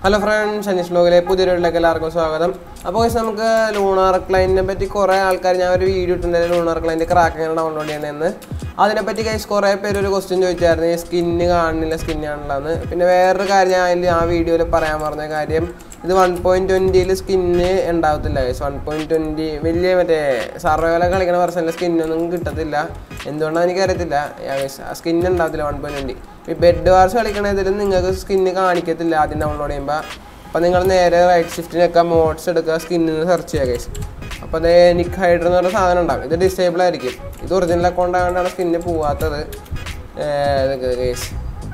hello friends Aneesh ബ്ലോഗിലെ പുതിയൊരു വീട്ടിലേക്ക് എല്ലാവർക്കും സ്വാഗതം അപ്പോൾ guys, നമുക്ക് ലൂണാർ ക്ലൈൻറ്റിനെ പറ്റി കുറേ ആൾക്കാർ ഞാൻ ഒരു വീഡിയോ ഇട്ടിട്ടുണ്ടായിരുന്നു ലൂണാർ ക്ലൈൻറ്റ് ക്രാക്ക് എങ്ങനെ ഡൗൺലോഡ് ചെയ്യണമെന്ന് അതിനെപ്പറ്റി കൈസ് കുറേ പേര് ഒരു ക്വസ്റ്റ്യൻ ചോദിച്ചായിരുന്നു ഈ സ്കിന്ന് കാണുന്നില്ല സ്കിൻ ആണല്ലെന്ന് പിന്നെ വേറൊരു കാര്യം ഞാൻ അതിൽ ആ വീഡിയോയിൽ പറയാൻ പറഞ്ഞ കാര്യം ഇത് വൺ പോയിൻറ്റ് ട്വൻറ്റിയിൽ സ്കിന്ന് ഉണ്ടാവത്തില്ല ഗൈസ് വൺ പോയിൻറ്റ് ട്വൻറ്റി വലിയ മറ്റേ സർവൈവലൊക്കെ കളിക്കുന്ന പെർസെൻറ്റിൽ സ്കിന്നൊന്നും കിട്ടത്തില്ല എന്തുകൊണ്ടാണ് എനിക്കറിയത്തില്ല സ്കിൻ ഉണ്ടാവത്തില്ല വൺ പോയിൻറ്റ് ട്വൻറ്റി ഈ ബെഡ് വാർസ് കളിക്കണതിൽ നിങ്ങൾക്ക് സ്കിന്ന് കാണിക്കത്തില്ല ആദ്യം ഡൗൺലോഡ് ചെയ്യുമ്പോൾ അപ്പോൾ നിങ്ങൾ നേരെ റൈറ്റ് ഷിഫ്റ്റിനൊക്കെ മോഡ്സ് എടുക്കുക സ്കിന്നിൽ സെർച്ച് ചെയ്യുക ഗൈസ് അപ്പോൾ അത് നിക്ക് ഹൈഡർ എന്ന് പറഞ്ഞ സാധനം ഉണ്ടാവും ഇത് ഡിസേബിൾ ആയിരിക്കും ഇത് ഒറിജിനൽ അക്കൗണ്ട് ആയതുകൊണ്ടാണ് സ്കിന്ന് പോവാത്തത് ഗൈസ്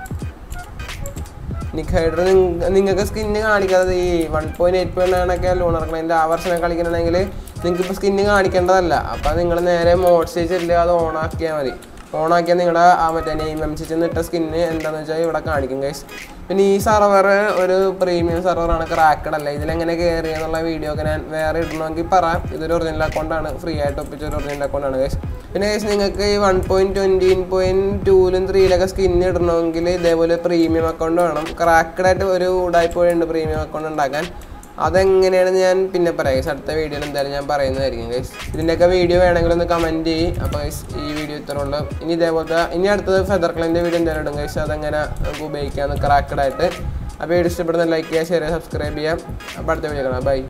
നിക്ക് ഹൈഡർ നിങ്ങൾക്ക് സ്കിന്ന് കാണിക്കാത്തത് ഈ വൺ പോയിന്റ് എയ്റ്റ് പോയിന്റ് നയനൊക്കെ ലൂണർ ക്ലൈൻ്റെ ആ വർഷം കളിക്കണമെങ്കിൽ നിങ്ങൾക്ക് ഇപ്പോൾ സ്കിന്ന് കാണിക്കേണ്ടതല്ല അപ്പോൾ നിങ്ങൾ നേരെ മോഡ്സ് ചെല്ലുക അത് ഓൺ ആക്കിയാൽ മതി ഓൺ ആക്കിയാൽ നിങ്ങളുടെ ആ മറ്റേ നെയിം എം സി ഇട്ട സ്കിന്ന് എന്താണെന്ന് വെച്ചാൽ ഇവിടെ കാണിക്കും ഗൈസ് പിന്നെ ഈ സർവർ ഒരു പ്രീമിയം സെർവറാണ് ക്രാക്കഡ് അല്ല ഇതിലെങ്ങനെ കയറി എന്നുള്ള വീഡിയോ ഒക്കെ ഞാൻ വേറെ ഇടണമെങ്കിൽ പറയാം ഇതൊരു ഒറിജിനൽ അക്കൗണ്ടാണ് ഫ്രീ ആയിട്ട് ഒപ്പിച്ച ഒരു ഒറിജിനൽ അക്കൗണ്ടാണ് ഗൈസ് പിന്നെ ഗൈസ് നിങ്ങൾക്ക് ഈ വൺ പോയിന്റ് ട്വൻറ്റീൻ പോയിന്റ് ടൂലും ത്രീയിലൊക്കെ സ്കിൻ ഇടണമെങ്കിൽ ഇതേപോലെ പ്രീമിയം അക്കൗണ്ട് വേണം ക്രാക്കഡ് ആയിട്ട് ഒരു ഉടായ്പ വഴിയുണ്ട് പ്രീമിയം അക്കൗണ്ട് ഉണ്ടാക്കാൻ അതെങ്ങനെയാണെന്ന് ഞാൻ പിന്നെ പറയാം ഗൈസ് അടുത്ത വീഡിയോയിൽ എന്തായാലും ഞാൻ പറയുന്നതായിരിക്കും ഗൈസ് ഇതിൻ്റെയൊക്കെ വീഡിയോ വേണമെങ്കിൽ ഒന്ന് കമൻറ്റ് ചെയ്യും അപ്പോൾ ഗൈസ് ഈ വീഡിയോ ഇത്ര ഉള്ളൂ ഇനി ഇതേപോലത്തെ ഇനി അടുത്തത് ഫെദർ ക്ലൈൻ്റെ വീഡിയോ എന്തായാലും ഇടും ഗൈസ് അതെങ്ങനെ നമുക്ക് ഉപയോഗിക്കാമെന്ന് ക്രാക്കഡ് ആയിട്ട് അപ്പോൾ വീഡിയോ ഇഷ്ടപ്പെടുന്ന ലൈക്ക് ചെയ്യുക ഷെയർ ചെയ്യുക സബ്സ്ക്രൈബ് ചെയ്യാം അപ്പോൾ അടുത്ത വീഡിയോ കാണാം ബൈ